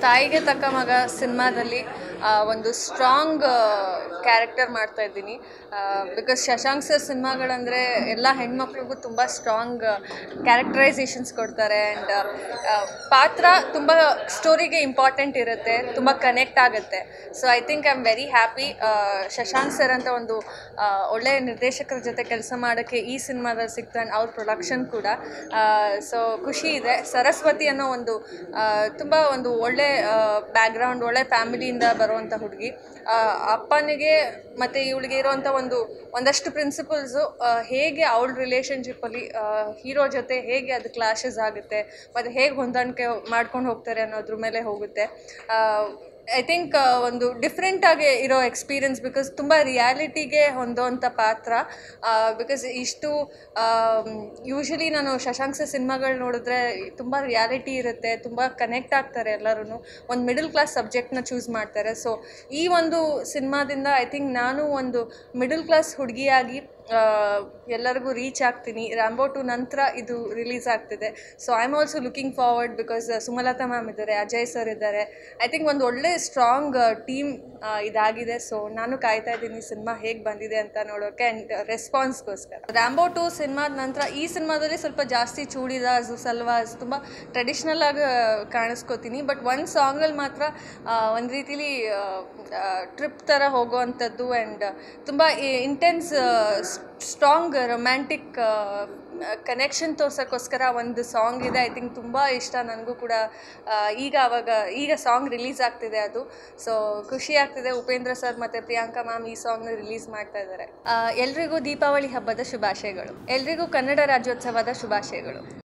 ತಾಯಿಗೆ ತಕ್ಕ ಮಗ ಸಿನಿಮಾದಲ್ಲಿ ಆ, ಒಂದು ಸ್ಟ್ರಾಂಗ್ ಕ್ಯಾರೆಕ್ಟರ್ ಮಾಡ್ತಾ ಇದ್ದೀನಿ ಬಿಕಾಸ್ ಶಶಾಂಕ್ ಸರ್ ಸಿನಿಮಾಗಳಂದರೆ ಎಲ್ಲ ಹೆಣ್ಮಕ್ಳಿಗೂ ತುಂಬ ಸ್ಟ್ರಾಂಗ್ ಕ್ಯಾರೆಕ್ಟರೈಸೇಷನ್ಸ್ ಕೊಡ್ತಾರೆ ಆ್ಯಂಡ್ ಪಾತ್ರ ತುಂಬ ಸ್ಟೋರಿಗೆ ಇಂಪಾರ್ಟೆಂಟ್ ಇರುತ್ತೆ ತುಂಬ ಕನೆಕ್ಟ್ ಆಗುತ್ತೆ so I think I am very happy Shashank sir ಅಂತ ಒಂದು ಆ, ಒಳ್ಳೆಯ ನಿರ್ದೇಶಕರ ಜೊತೆ ಕೆಲಸ ಮಾಡೋಕ್ಕೆ ಈ ಸಿನಿಮಾದಲ್ಲಿ ಸಿಗ್ತಾ ಅವ್ರ ಪ್ರೊಡಕ್ಷನ್ ಕೂಡ ಸೊ ಖುಷಿ ಇದೆ ಸರಸ್ವತಿ ಅನ್ನೋ ಒಂದು ತುಂಬ ಒಂದು ಒಳ್ಳೆ ಬ್ಯಾಕ್ಗ್ರೌಂಡ್ ಒಳ್ಳೆ ಫ್ಯಾಮಿಲಿಯಿಂದ ಬರುವಂಥ ಹುಡುಗಿ ಅಪ್ಪನಿಗೆ ಮತ್ತು ಇವಳಿಗೆ ಇರೋವಂಥ ಒಂದು ಒಂದಷ್ಟು ಪ್ರಿನ್ಸಿಪಲ್ಸು ಹೇಗೆ ಅವಳ ರಿಲೇಷನ್ಶಿಪ್ಪಲ್ಲಿ ಹೀರೋ ಜೊತೆ ಹೇಗೆ ಅದು ಕ್ಲಾಶಸ್ ಆಗುತ್ತೆ ಮತ್ತು ಹೇಗೆ ಹೊಂದಾಣಿಕೆ ಮಾಡ್ಕೊಂಡು ಹೋಗ್ತಾರೆ ಅನ್ನೋದ್ರ ಮೇಲೆ ಹೋಗುತ್ತೆ ಐ ಥಿಂಕ್ ಒಂದು ಡಿಫ್ರೆಂಟಾಗಿ ಇರೋ ಎಕ್ಸ್ಪೀರಿಯನ್ಸ್ ಬಿಕಾಸ್ ತುಂಬ ರಿಯಾಲಿಟಿಗೆ ಹೊಂದೋವಂಥ ಪಾತ್ರ ಬಿಕಾಸ್ ಇಷ್ಟು ಯೂಶಲಿ ನಾನು ಶಶಾಂಕ್ ಸರ್ ಸಿನಿಮಾಗಳು ನೋಡಿದ್ರೆ ತುಂಬ ರಿಯಾಲಿಟಿ ಇರುತ್ತೆ ತುಂಬ ಕನೆಕ್ಟ್ ಆಗ್ತಾರೆ ಎಲ್ಲರೂ ಒಂದು ಮಿಡಲ್ ಕ್ಲಾಸ್ ಸಬ್ಜೆಕ್ಟ್ನ ಚೂಸ್ ಮಾಡ್ತಾರೆ ಸೊ ಈ ಒಂದು ಸಿನಿಮಾದಿಂದ ಐ ಥಿಂಕ್ ನಾನು ಒಂದು ಮಿಡಲ್ ಕ್ಲಾಸ್ ಹುಡುಗಿಯಾಗಿ ಆ, ಎಲ್ಲರಿಗೂ ರೀಚ್ ಆಗ್ತೀನಿ ರ್ಯಾಂಬೋ ಟು ನಂತರ ಇದು ರಿಲೀಸ್ ಆಗ್ತಿದೆ so I am also looking forward because Sumalatha ma'am ಇದ್ದಾರೆ ಅಜಯ್ ಸರ್ ಇದ್ದಾರೆ ಐ ಥಿಂಕ್ ಒಂದು ಒಳ್ಳೆ ಸ್ಟ್ರಾಂಗ್ ಟೀಮ್ ಇದಾಗಿದೆ ಸೊ ನಾನು ಕಾಯ್ತಾ ಇದ್ದೀನಿ ಸಿನಿಮಾ ಹೇಗೆ ಬಂದಿದೆ ಅಂತ ನೋಡೋಕೆ ಆ್ಯಂಡ್ ರೆಸ್ಪಾನ್ಸ್ಗೋಸ್ಕರ ರ್ಯಾಂಬೋ ಟು ಸಿನಿಮಾದ ನಂತರ ಈ ಸಿನಿಮಾದಲ್ಲಿ ಸ್ವಲ್ಪ ಜಾಸ್ತಿ ಚೂಡಿದಾರ್ಸು ಸಲ್ವಾರ್ಸ್ ತುಂಬ ಟ್ರೆಡಿಷ್ನಲ್ ಆಗಿ ಕಾಣಿಸ್ಕೋತೀನಿ ಬಟ್ ಒಂದು ಸಾಂಗಲ್ಲಿ ಮಾತ್ರ ಒಂದು ರೀತಿಲಿ ಟ್ರಿಪ್ ಥರ ಹೋಗುವಂಥದ್ದು ಆ್ಯಂಡ್ ತುಂಬ ಇಂಟೆನ್ಸ್ ಸ್ಟ್ರಾಂಗ್ ರೊಮ್ಯಾಂಟಿಕ್ ಕನೆಕ್ಷನ್ ತೋರ್ಸೋಕ್ಕೋಸ್ಕರ ಒಂದು ಸಾಂಗ್ ಇದೆ ಐ ಥಿಂಕ್ ತುಂಬ ಇಷ್ಟ ನನಗೂ ಕೂಡ ಆ, ಈಗ ಅವಾಗ ಈಗ ಸಾಂಗ್ ರಿಲೀಸ್ ಆಗ್ತಿದೆ ಅದು ಸೊ ಖುಷಿ ಆಗ್ತಿದೆ ಉಪೇಂದ್ರ ಸರ್ ಮತ್ತು ಪ್ರಿಯಾಂಕಾ ಮ್ಯಾಮ್ ಈ ಸಾಂಗ್ನ ರಿಲೀಸ್ ಮಾಡ್ತಾ ಇದ್ದಾರೆ ಎಲ್ರಿಗೂ ದೀಪಾವಳಿ ಹಬ್ಬದ ಶುಭಾಶಯಗಳು ಎಲ್ರಿಗೂ ಕನ್ನಡ ರಾಜ್ಯೋತ್ಸವದ ಶುಭಾಶಯಗಳು